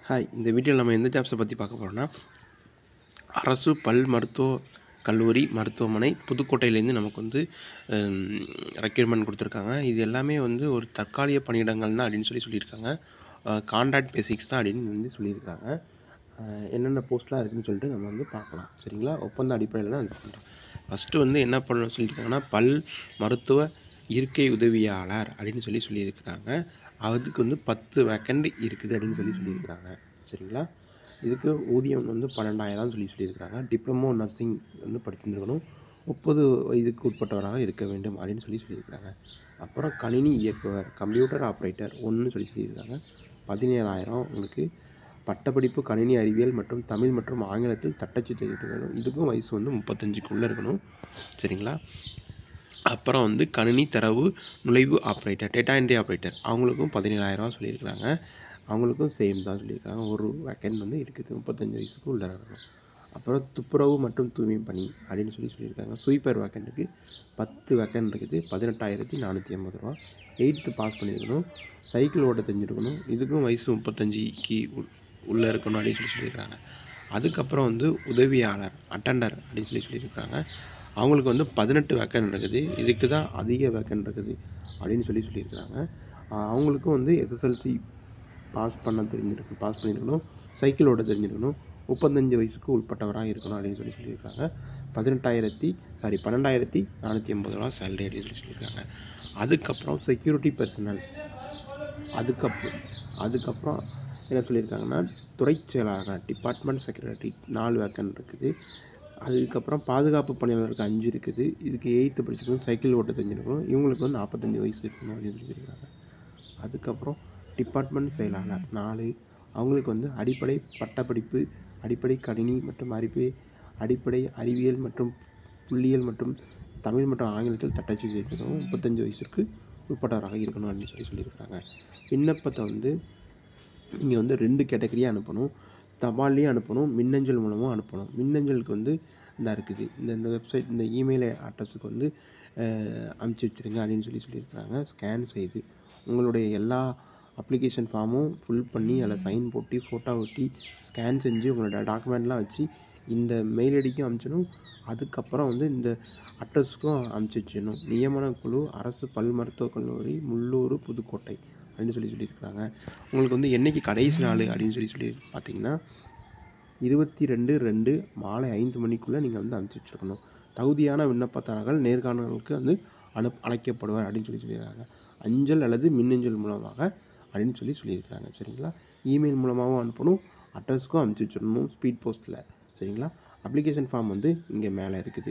hi இந்த வீடியோவில் நம்ம எந்த ஜாப்ஸை பற்றி பார்க்க போகிறோம்னா அரசு பல் மருத்துவ கல்லூரி மருத்துவமனை புதுக்கோட்டையிலேருந்து நமக்கு வந்து ரெக்யூர்மெண்ட் கொடுத்துருக்காங்க இது எல்லாமே வந்து ஒரு தற்காலிக பணியிடங்கள் தான் அப்படின்னு சொல்லி சொல்லியிருக்காங்க கான்ட்ராக்ட் பேசிக்ஸ் தான் அப்படின்னு வந்து சொல்லியிருக்காங்க அஹ் என்னென்ன போஸ்ட்லாம் இருக்குதுன்னு சொல்லிட்டு நம்ம வந்து பார்க்கலாம் சரிங்களா ஒப்பந்த அடிப்படையில் தான் இது பண்ணுறோம் ஃபஸ்ட்டு வந்து என்ன பண்ண சொல்லியிருக்காங்கன்னா பல் மருத்துவ இருக்கை உதவியாளர் அப்படின்னு சொல்லி சொல்லியிருக்கிறாங்க அதுக்கு வந்து பத்து வேக்கண்ட் இருக்குது அப்படின்னு சொல்லி சொல்லியிருக்கிறாங்க சரிங்களா இதுக்கு ஊதியம் வந்து பன்னெண்டாயிரம் சொல்லி சொல்லியிருக்கிறாங்க டிப்ளமோ நர்சிங் வந்து படிச்சிருந்துருக்கணும் முப்பது வயதுக்கு உட்பட்டவராக இருக்க வேண்டும் அப்படின்னு சொல்லி சொல்லியிருக்கிறாங்க அப்புறம் கணினி இயக்குவர் கம்ப்யூட்டர் ஆப்ரேட்டர் ஒன்று சொல்லி சொல்லியிருக்காங்க பதினேழாயிரம் உங்களுக்கு பட்டப்படிப்பு கணினி அறிவியல் மற்றும் தமிழ் மற்றும் ஆங்கிலத்தில் தட்டச்சு தெரிவிக்க வேணும் இதுக்கும் வயசு வந்து முப்பத்தஞ்சுக்குள்ளே இருக்கணும் சரிங்களா அப்புறம் வந்து கணினி தரவு நுழைவு ஆப்ரேட்டர் டேட்டா என்ட்ரி ஆப்ரேட்டர் அவங்களுக்கும் பதினேழாயிரரூவா சொல்லியிருக்கிறாங்க அவங்களுக்கும் சேம் தான் சொல்லியிருக்காங்க ஒரு வேக்கண்ட் வந்து இருக்குது முப்பத்தஞ்சு வயசுக்கு உள்ள இருக்கணும் அப்புறம் துப்புரவு மற்றும் தூய்மை பணி அப்படின்னு சொல்லி சொல்லியிருக்காங்க ஸ்வீப்பர் வேக்கண்ட்டுக்கு பத்து வேக்கண்ட் இருக்குது பதினெட்டாயிரத்தி நானூற்றி ஐம்பது ரூபா எயித்து பாஸ் பண்ணியிருக்கணும் சைக்கிள் ஓட்ட தெரிஞ்சிருக்கணும் இதுக்கும் வயசு முப்பத்தஞ்சுக்கு உள் உள்ளே இருக்கணும் அப்படின்னு சொல்லி சொல்லியிருக்காங்க அதுக்கப்புறம் வந்து உதவியாளர் அட்டண்டர் அப்படின்னு சொல்லி சொல்லியிருக்காங்க அவங்களுக்கு வந்து பதினெட்டு வேக்கன் இருக்குது இதுக்கு தான் அதிக வேக்கன் இருக்குது அப்படின்னு சொல்லி சொல்லியிருக்காங்க ஆஹ் அவங்களுக்கும் வந்து எஸ்எஸ்எல்சி பாஸ் பண்ண தெரிஞ்சிருக்கு பாஸ் பண்ணியிருக்கணும் சைக்கிள் ஓட்ட தெரிஞ்சிருக்கணும் முப்பத்தஞ்சு வயசுக்கு உட்பட்டவராக இருக்கணும் அப்படின்னு சொல்லி சொல்லியிருக்காங்க பதினெட்டாயிரத்தி சாரி பன்னெண்டாயிரத்தி நானூற்றி ஐம்பது ரூபா சேலரி அப்படின்னு சொல்லி சொல்லியிருக்காங்க அதுக்கப்புறம் செக்யூரிட்டி பர்சனல் அதுக்கப்புறம் அதுக்கப்புறம் என்ன சொல்லியிருக்காங்கன்னா துறை செயலாளர் டிபார்ட்மெண்ட் செக்ரட்டரி நாலு வேக்கன் இருக்குது அதுக்கப்புறம் பாதுகாப்பு பணியாளருக்கு அஞ்சு இருக்குது இதுக்கு எயித்து படிச்சிருக்கணும் சைக்கிள் ஓட்ட தெரிஞ்சிருக்கணும் இவங்களுக்கு வந்து நாற்பத்தஞ்சு வயசு இருக்கணும் அப்படின்னு சொல்லியிருக்காங்க அதுக்கப்புறம் டிபார்ட்மெண்ட் செயலாளர் நாலு அவங்களுக்கு வந்து அடிப்படை பட்டப்படிப்பு அடிப்படை கணினி மற்றும் அறிவு அடிப்படை அறிவியல் மற்றும் புள்ளியியல் மற்றும் தமிழ் மற்றும் ஆங்கிலத்தில் தட்டச்சு செய்யணும் முப்பத்தஞ்சு வயசுக்கு உட்பட்டவராக இருக்கணும் அப்படின்னு சொல்லி சொல்லியிருக்காங்க விண்ணப்பத்தை வந்து நீங்கள் வந்து ரெண்டு கேட்டகரியாக அனுப்பணும் தபால்லையும் அனுப்பணும் மின்னஞ்சல் மூலமும் அனுப்பணும் மின்னஞ்சலுக்கு வந்து இந்த இருக்குது இந்த இந்த வெப்சைட் இந்த இமெயில் அட்ரஸுக்கு வந்து அஹ், அனுப்பிச்சி வச்சுருங்க அப்படின்னு சொல்லி சொல்லியிருக்கிறாங்க ஸ்கேன் செய்து உங்களுடைய எல்லா அப்ளிகேஷன் ஃபார்மும் ஃபில் பண்ணி அதில் சைன் போட்டு ஃபோட்டோ ஒட்டி ஸ்கேன் செஞ்சு உங்களோட டாக்குமெண்ட்லாம் வச்சு இந்த மெயில் ஐடிக்கும் அனுப்பிச்சிடணும் அதுக்கப்புறம் வந்து இந்த அட்ரஸுக்கும் அனுப்பிச்சி வச்சிடணும் நியமன குழு அரசு பல் மருத்துவக் கல்லூரி முள்ளூர் புதுக்கோட்டை அப்படின்னு சொல்லி சொல்லியிருக்கிறாங்க உங்களுக்கு வந்து என்னைக்கு கடைசி நாள் அப்படின்னு சொல்லி சொல்லி பார்த்தீங்கன்னா இருபத்தி ரெண்டு ரெண்டு மாலை ஐந்து மணிக்குள்ளே நீங்கள் வந்து அனுப்பிச்சி வச்சுருக்கணும் தகுதியான விண்ணப்பதாரர்கள் நேர்காணலுக்கு வந்து அனுப் அழைக்கப்படுவார் அப்படின்னு சொல்லி சொல்லியிருக்காங்க அஞ்சல் அல்லது மின்னஞ்சல் மூலமாக அப்படின்னு சொல்லி சொல்லியிருக்காங்க சரிங்களா இமெயில் மூலமாகவும் அனுப்பணும் அட்ரஸ்க்கும் அனுப்பிச்சி வச்சிடணும் ஸ்பீட் போஸ்ட்டில் சரிங்களா அப்ளிகேஷன் ஃபார்ம் வந்து இங்கே மேலே இருக்குது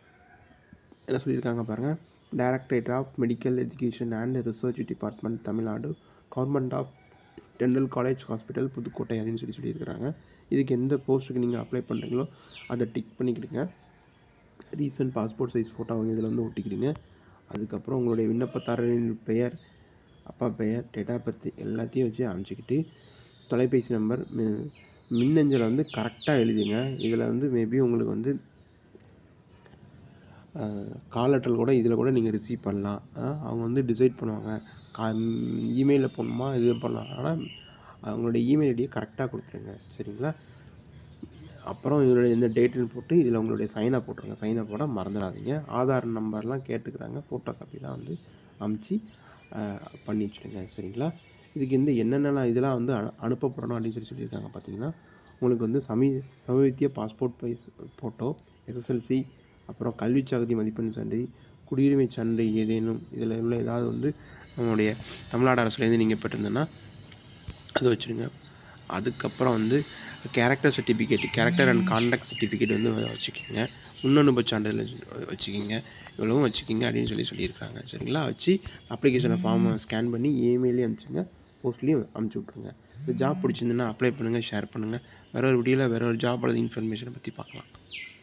என்ன சொல்லியிருக்காங்க பாருங்கள் directorate of medical education and research department Tamil Nadu government of dental college hospital Pudukkottai அப்படின்னு சொல்லி சொல்லியிருக்கிறாங்க இதுக்கு எந்த போஸ்ட்டுக்கு நீங்கள் அப்ளை பண்ணுறீங்களோ அதை டிக் பண்ணிக்கிடுங்க ரீசன்ட் பாஸ்போர்ட் சைஸ் ஃபோட்டோ இதில் வந்து ஒட்டிக்கிடுங்க அதுக்கப்புறம் உங்களுடைய விண்ணப்பதாரரின் பெயர் அப்பா பெயர் டேட் ஆஃப் பர்த் எல்லாத்தையும் வச்சு அனுப்பிச்சிக்கிட்டு தொலைபேசி நம்பர் மி- மின்னஞ்சலை வந்து கரெக்டாக எழுதுங்க இதில் வந்து மேபி உங்களுக்கு வந்து கால் லெட்டர் கூட இதில் கூட நீங்கள் ரிசீவ் பண்ணலாம் அஹ் அவங்க வந்து டிசைட் பண்ணுவாங்க கா இமெயிலில் போகணுமா இது பண்ணலாம் ஆனால் அவங்களுடைய இமெயில் ஐடியை கரெக்டாக கொடுத்துருங்க சரிங்களா அப்புறம் இதோடைய இந்த டேட்டுன்னு போட்டு இதில் உங்களுடைய சைனை போட்டுருங்க சைனை போட மறந்துடாதீங்க ஆதார் நம்பர்லாம் கேட்டுக்கிறாங்க ஃபோட்டோ காப்பிலாம் வந்து அமுச்சு அஹ், பண்ணி வச்சுடுங்க சரிங்களா இதுக்கு வந்து என்னென்னலாம் இதெல்லாம் வந்து அனு அனுப்பப்படணும் அப்படின்னு சொல்லி சொல்லியிருக்காங்க பார்த்தீங்கன்னா உங்களுக்கு வந்து சமீ சமீபத்திய பாஸ்போர்ட் சைஸ் ஃபோட்டோ எஸ்எஸ்எல்சி அப்புறம் கல்வி சாகுதி மதிப்பெண் சான்று குடியுரிமை சான்று ஏதேனும் இதில் உள்ள ஏதாவது வந்து நம்மளுடைய தமிழ்நாடு அரசுலேருந்து நீங்கள் பெற்றிருந்தேன்னா அது வச்சுருங்க அதுக்கப்புறம் வந்து character certificate character and contact certificate வந்து வச்சுக்கிங்க முன்னனுபவ சான்றிதழ் வச்சுக்கிங்க இவ்வளவும் வச்சுக்கிங்க அப்படின்னு சொல்லி சொல்லியிருக்காங்க சரிங்களா வச்சு அப்ளிகேஷனை ஃபார்மை ஸ்கேன் பண்ணி இமெயிலே அனுப்பிச்சுங்க போஸ்ட்லேயும் அனுப்பிச்சி விட்ருங்க இந்த ஜாப் பிடிச்சிருந்துன்னா அப்ளை பண்ணுங்கள் ஷேர் பண்ணுங்கள் வேற ஒரு வீடியோவில் வேற ஒரு ஜாப் அல்லது இன்ஃபர்மேஷனை பற்றி பார்க்கலாம்